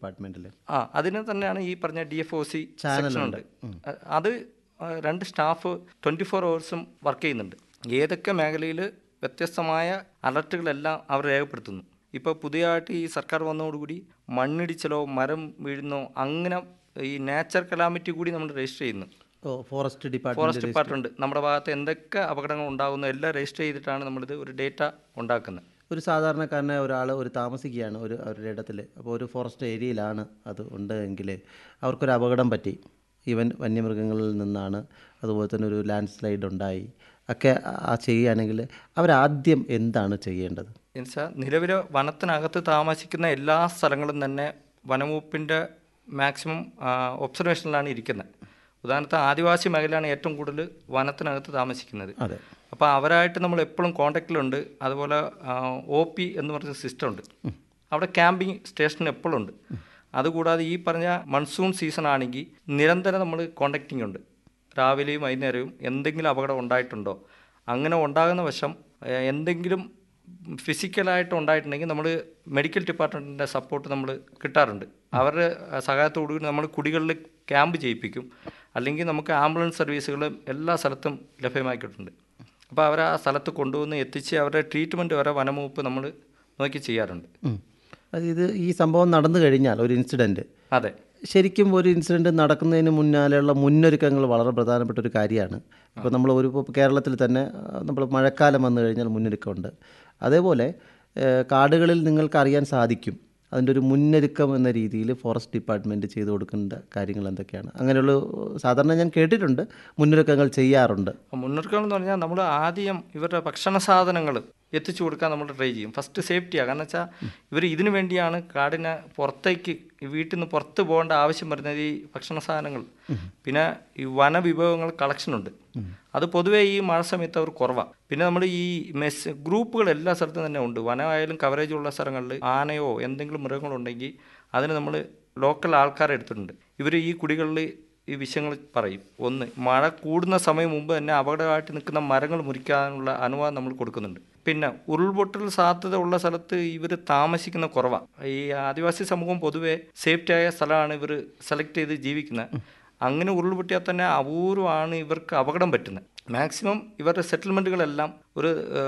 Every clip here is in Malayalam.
ഡിപ്പാർട്ട്മെൻറ്റിൽ ആ അതിന് തന്നെയാണ് ഈ പറഞ്ഞ D F O C section ഉണ്ട് അ- അത് ആ, രണ്ട് സ്റ്റാഫ് ട്വൻറ്റി ഫോർ അവേഴ്സും വർക്ക് ചെയ്യുന്നുണ്ട് ഏതൊക്കെ മേഖലയിൽ വ്യത്യസ്തമായ അലർട്ടുകളെല്ലാം അവർ രേഖപ്പെടുത്തുന്നു ഇപ്പോൾ പുതിയതായിട്ട് ഈ സർക്കാർ വന്നതോടുകൂടി മണ്ണിടിച്ചിലോ മരം വീഴുന്നോ അങ്ങനെ ഈ നാച്ചർ കലാമിറ്റി കൂടി നമ്മൾ രജിസ്റ്റർ ചെയ്യുന്നു ഓ ഫോറസ്റ്റ് ഡിപ്പാർട്ട്മെൻറ്റ് ഫോറസ്റ്റ് ഡിപ്പാർട്ട്മെൻറ്റ് നമ്മുടെ ഭാഗത്ത് എന്തൊക്കെ അപകടങ്ങൾ ഉണ്ടാകുന്നു എല്ലാം രജിസ്റ്റർ ചെയ്തിട്ടാണ് നമ്മളിത് ഒരു ഡേറ്റ ഉണ്ടാക്കുന്നത് ഒരു സാധാരണക്കാരനെ ഒരാൾ ഒരു താമസിക്കുകയാണ് ഒരു അവരുടെ ഇടത്തിൽ അപ്പോൾ ഒരു ഫോറസ്റ്റ് ഏരിയയിലാണ് അത് ഉണ്ട് എങ്കിൽ അവർക്കൊരു അപകടം പറ്റി ഈവൻ വന്യമൃഗങ്ങളിൽ നിന്നാണ് അതുപോലെ തന്നെ ഒരു ലാൻഡ് സ്ലൈഡ് ഉണ്ടായി ഒക്കെ ആ ചെയ്യുകയാണെങ്കിൽ അവരാദ്യം എന്താണ് ചെയ്യേണ്ടത് എന്നുവെച്ചാൽ നിലവിൽ വനത്തിനകത്ത് താമസിക്കുന്ന എല്ലാ സ്ഥലങ്ങളും തന്നെ വനംവകുപ്പിൻ്റെ മാക്സിമം ഒബ്സർവേഷനിലാണ് ഇരിക്കുന്നത് ഉദാഹരണത്തിന് ആദിവാസി മേഖലയാണ് ഏറ്റവും കൂടുതൽ വനത്തിനകത്ത് താമസിക്കുന്നത് അതെ അപ്പോൾ അവരായിട്ട് നമ്മൾ എപ്പോഴും കോണ്ടാക്റ്റിലുണ്ട് അതുപോലെ ഒ പി എന്ന് പറഞ്ഞ സിസ്റ്റം ഉണ്ട് അവിടെ ക്യാമ്പിംഗ് സ്റ്റേഷൻ എപ്പോഴും ഉണ്ട് അതുകൂടാതെ ഈ പറഞ്ഞ മൺസൂൺ സീസൺ ആണെങ്കിൽ നിരന്തരം നമ്മൾ കോണ്ടാക്റ്റിംഗ് ഉണ്ട് രാവിലെയും വൈകുന്നേരവും എന്തെങ്കിലും അപകടം ഉണ്ടായിട്ടുണ്ടോ അങ്ങനെ ഉണ്ടാകുന്ന വശം ഏഹ്, എന്തെങ്കിലും ഫിസിക്കലായിട്ട് ഉണ്ടായിട്ടുണ്ടെങ്കിൽ നമ്മൾ മെഡിക്കൽ ഡിപ്പാർട്ട്മെൻറ്റിൻ്റെ സപ്പോർട്ട് നമ്മൾ കിട്ടാറുണ്ട് അവരുടെ സഹായത്തോടു കൂടി നമ്മൾ കുടികളിൽ ക്യാമ്പ് ചെയ്യിപ്പിക്കും അല്ലെങ്കിൽ നമുക്ക് ആംബുലൻസ് സർവീസുകൾ എല്ലാ സ്ഥലത്തും ലഭ്യമാക്കിയിട്ടുണ്ട് അപ്പോൾ അവരെ ആ സ്ഥലത്ത് കൊണ്ടുവന്ന് എത്തിച്ച് അവരുടെ ട്രീറ്റ്മെൻറ്റ് വരെ വനംവകുപ്പ് നമ്മൾ നോക്കി ചെയ്യാറുണ്ട് ഉം. അത് ഇത് ഈ സംഭവം നടന്നു കഴിഞ്ഞാൽ ഒരു ഇൻസിഡൻറ്റ് അതെ ശരിക്കും ഒരു ഇൻസിഡൻറ്റ് നടക്കുന്നതിന് മുന്നാലെയുള്ള മുന്നൊരുക്കങ്ങൾ വളരെ പ്രധാനപ്പെട്ട ഒരു കാര്യമാണ് ഇപ്പോൾ നമ്മൾ ഒരു ഇപ്പോൾ കേരളത്തിൽ തന്നെ നമ്മൾ മഴക്കാലം വന്നു കഴിഞ്ഞാൽ മുന്നൊരുക്കമുണ്ട് അതേപോലെ ഏഹ്, കാടുകളിൽ നിങ്ങൾക്ക് അറിയാൻ സാധിക്കും അതിൻ്റെ ഒരു മുന്നൊരുക്കം എന്ന രീതിയിൽ ഫോറസ്റ്റ് ഡിപ്പാർട്ട്മെൻറ്റ് ചെയ്തു കൊടുക്കേണ്ട കാര്യങ്ങൾ എന്തൊക്കെയാണ് അങ്ങനെയുള്ള സാധാരണ ഞാൻ കേട്ടിട്ടുണ്ട് മുന്നൊരുക്കങ്ങൾ ചെയ്യാറുണ്ട് അപ്പോൾ മുന്നൊരുക്കം എന്ന് പറഞ്ഞാൽ നമ്മൾ ആദ്യം ഇവരുടെ ഭക്ഷണ സാധനങ്ങൾ എത്തിച്ചു കൊടുക്കാൻ നമ്മൾ ട്രൈ ചെയ്യും ഫസ്റ്റ് സേഫ്റ്റിയാണ് കാരണം വെച്ചാൽ ഇവർ ഇതിനു വേണ്ടിയാണ് കാടിനെ പുറത്തേക്ക് ഈ വീട്ടിൽ നിന്ന് പുറത്ത് പോകേണ്ട ആവശ്യം വരുന്നത് ഈ ഭക്ഷണ സാധനങ്ങൾ പിന്നെ ഈ വനവിഭവങ്ങൾ കളക്ഷൻ ഉണ്ട് അത് പൊതുവേ ഈ മഴ സമയത്ത് അവർ കുറവാണ് പിന്നെ നമ്മൾ ഈ മെസ് ഗ്രൂപ്പുകൾ എല്ലാ സ്ഥലത്തും തന്നെ ഉണ്ട് വനമായാലും കവറേജ് ഉള്ള സ്ഥലങ്ങളിൽ ആനയോ എന്തെങ്കിലും മൃഗങ്ങളുണ്ടെങ്കിൽ അതിന് നമ്മൾ ലോക്കൽ ആൾക്കാരെ എടുത്തിട്ടുണ്ട് ഇവർ ഈ കുടികളിൽ ഈ വിഷയങ്ങൾ പറയും ഒന്ന് മഴ കൂടുന്ന സമയം മുമ്പ് തന്നെ അപകടമായിട്ട് നിൽക്കുന്ന മരങ്ങൾ മുറിക്കാനുള്ള അനുവാദം നമ്മൾ കൊടുക്കുന്നുണ്ട് പിന്നെ ഉരുൾപൊട്ടൽ സാധ്യത ഉള്ള സ്ഥലത്ത് ഇവർ താമസിക്കുന്ന കുറവാണ് ഈ ആദിവാസി സമൂഹം പൊതുവെ സേഫ്റ്റി ആയ സ്ഥലമാണ് ഇവർ സെലക്ട് ചെയ്ത് ജീവിക്കുന്നത് അങ്ങനെ ഉരുൾപൊട്ടിയാൽ തന്നെ അപൂർവമാണ് ഇവർക്ക് അപകടം പറ്റുന്നത് മാക്സിമം ഇവരുടെ സെറ്റിൽമെൻറ്റുകളെല്ലാം ഒരു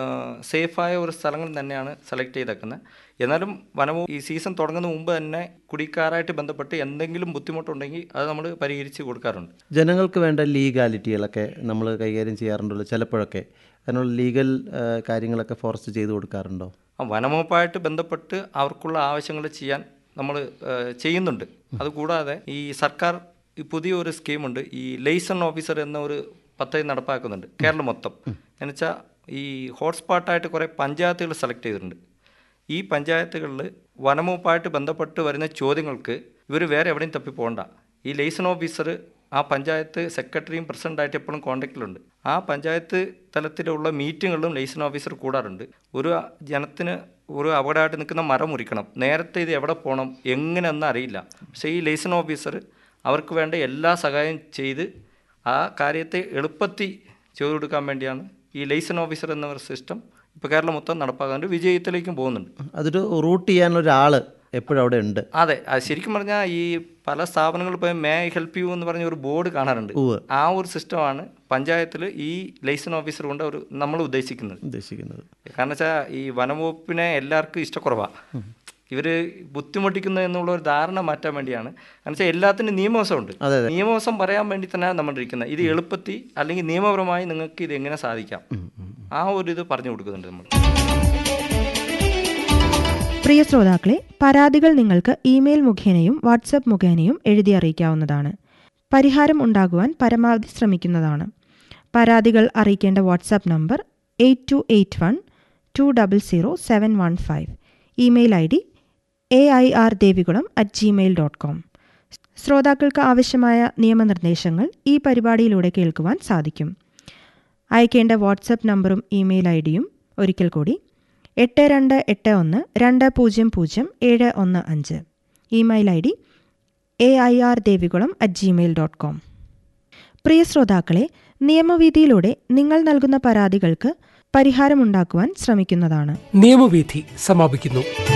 സേഫായ ഒരു സ്ഥലങ്ങൾ തന്നെയാണ് സെലക്ട് ചെയ്തേക്കുന്നത് എന്നാലും വനവും ഈ സീസൺ തുടങ്ങുന്ന മുമ്പ് തന്നെ കുടിക്കാരായിട്ട് ബന്ധപ്പെട്ട് എന്തെങ്കിലും ബുദ്ധിമുട്ടുണ്ടെങ്കിൽ അത് നമ്മൾ പരിഹരിച്ച് കൊടുക്കാറുണ്ട് ജനങ്ങൾക്ക് വേണ്ട ലീഗാലിറ്റികളൊക്കെ നമ്മൾ കൈകാര്യം ചെയ്യാറുണ്ടല്ലോ ചിലപ്പോഴൊക്കെ അതിനുള്ള ലീഗൽ കാര്യങ്ങളൊക്കെ ഫോറസ്റ്റ് ചെയ്തു കൊടുക്കാറുണ്ടോ ആ വനംവകുപ്പായിട്ട് ബന്ധപ്പെട്ട് അവർക്കുള്ള ആവശ്യങ്ങൾ ചെയ്യാൻ നമ്മൾ ചെയ്യുന്നുണ്ട് അതുകൂടാതെ ഈ സർക്കാർ ഈ പുതിയൊരു സ്കീമുണ്ട് ഈ ലൈസൺ ഓഫീസർ എന്ന ഒരു പദ്ധതി നടപ്പാക്കുന്നുണ്ട് കേരളം മൊത്തം എന്നുവെച്ചാൽ ഈ ഹോട്ട്സ്പോട്ടായിട്ട് കുറേ പഞ്ചായത്തുകൾ സെലക്ട് ചെയ്തിട്ടുണ്ട് ഈ പഞ്ചായത്തുകളിൽ വനംവകുപ്പായിട്ട് ബന്ധപ്പെട്ട് വരുന്ന ചോദ്യങ്ങൾക്ക് ഇവർ വേറെ എവിടെയും തപ്പി പോകണ്ട ഈ ലൈസൺ ഓഫീസർ ആ പഞ്ചായത്ത് സെക്രട്ടറിയും പ്രസിഡൻ്റായിട്ട് എപ്പോഴും കോണ്ടാക്റ്റിലുണ്ട് ആ പഞ്ചായത്ത് തലത്തിലുള്ള മീറ്റിങ്ങുകളിലും ലൈസൺ ഓഫീസർ കൂടാറുണ്ട് ഒരു ജനത്തിന് ഒരു അപകടമായിട്ട് നിൽക്കുന്ന മരം മുറിക്കണം നേരത്തെ ഇത് എവിടെ പോകണം എങ്ങനെയെന്ന് അറിയില്ല പക്ഷേ ഈ ലൈസൺ ഓഫീസർ അവർക്ക് വേണ്ട എല്ലാ സഹായം ചെയ്ത് ആ കാര്യത്തെ എളുപ്പത്തിൽ ചെയ്തു കൊടുക്കാൻ വേണ്ടിയാണ് ഈ ലൈസൺ ഓഫീസർ എന്ന ഒരു സിസ്റ്റം ഇപ്പോൾ കേരളം മൊത്തം നടപ്പാക്കുന്നുണ്ട് വിജയത്തിലേക്കും പോകുന്നുണ്ട് അതൊരു റൂട്ട് ചെയ്യാനുള്ള ഒരാൾ എപ്പോഴും അവിടെ ഉണ്ട് അതെ അത് ശരിക്കും പറഞ്ഞാൽ ഈ പല സ്ഥാപനങ്ങളിൽ പോയി മേ ഹെൽപ്പ് യു എന്ന് പറഞ്ഞ ഒരു ബോർഡ് കാണാറുണ്ട് ഉവ്വ്. ആ ഒരു സിസ്റ്റമാണ് പഞ്ചായത്തിൽ ഈ ലൈസൺ ഓഫീസർ കൊണ്ട് ഒരു നമ്മൾ ഉദ്ദേശിക്കുന്നത് ഉദ്ദേശിക്കുന്നത് കാരണം വെച്ചാൽ ഈ വനംവകുപ്പിനെ എല്ലാവർക്കും ഇഷ്ടക്കുറവാണ് ഇവർ ബുദ്ധിമുട്ടിക്കുന്നു എന്നുള്ള ഒരു ധാരണ മാറ്റാൻ വേണ്ടിയാണ് കാരണം വെച്ചാൽ എല്ലാത്തിനും നിയമവശമുണ്ട് അതെ, നിയമവശം പറയാൻ വേണ്ടി തന്നെയാണ് നമ്മൾ ഇരിക്കുന്നത് ഇത് എളുപ്പത്തിൽ അല്ലെങ്കിൽ നിയമപരമായി നിങ്ങൾക്ക് ഇത് എങ്ങനെ സാധിക്കാം ആ ഒരു ഇത് പറഞ്ഞു കൊടുക്കുന്നുണ്ട് നമ്മൾ പ്രിയ ശ്രോതാക്കളെ പരാതികൾ നിങ്ങൾക്ക് ഇമെയിൽ മുഖേനയും വാട്സപ്പ് മുഖേനയും എഴുതി അറിയിക്കാവുന്നതാണ് പരിഹാരം ഉണ്ടാകുവാൻ പരമാവധി ശ്രമിക്കുന്നതാണ് പരാതികൾ അറിയിക്കേണ്ട WhatsApp number eight two eight one two double zero seven one five email I D A I R Devikulam at Gmail dot com ശ്രോതാക്കൾക്ക് ആവശ്യമായ നിയമനിർദ്ദേശങ്ങൾ ഈ പരിപാടിയിലൂടെ കേൾക്കുവാൻ സാധിക്കും അയക്കേണ്ട വാട്സപ്പ് നമ്പറും ഇമെയിൽ ഐ ഡിയും ഒരിക്കൽ കൂടി എട്ട് രണ്ട് എട്ട് ഒന്ന് രണ്ട് പൂജ്യം പൂജ്യം ഏഴ് ഒന്ന് അഞ്ച് email I D A I R Devikulam at Gmail dot com പ്രിയ ശ്രോതാക്കളെ നിയമവീതിയിലൂടെ നിങ്ങൾ നൽകുന്ന പരാതികൾക്ക് പരിഹാരമുണ്ടാക്കുവാൻ ശ്രമിക്കുന്നതാണ് നിയമവീഥി സമാപിക്കുന്നു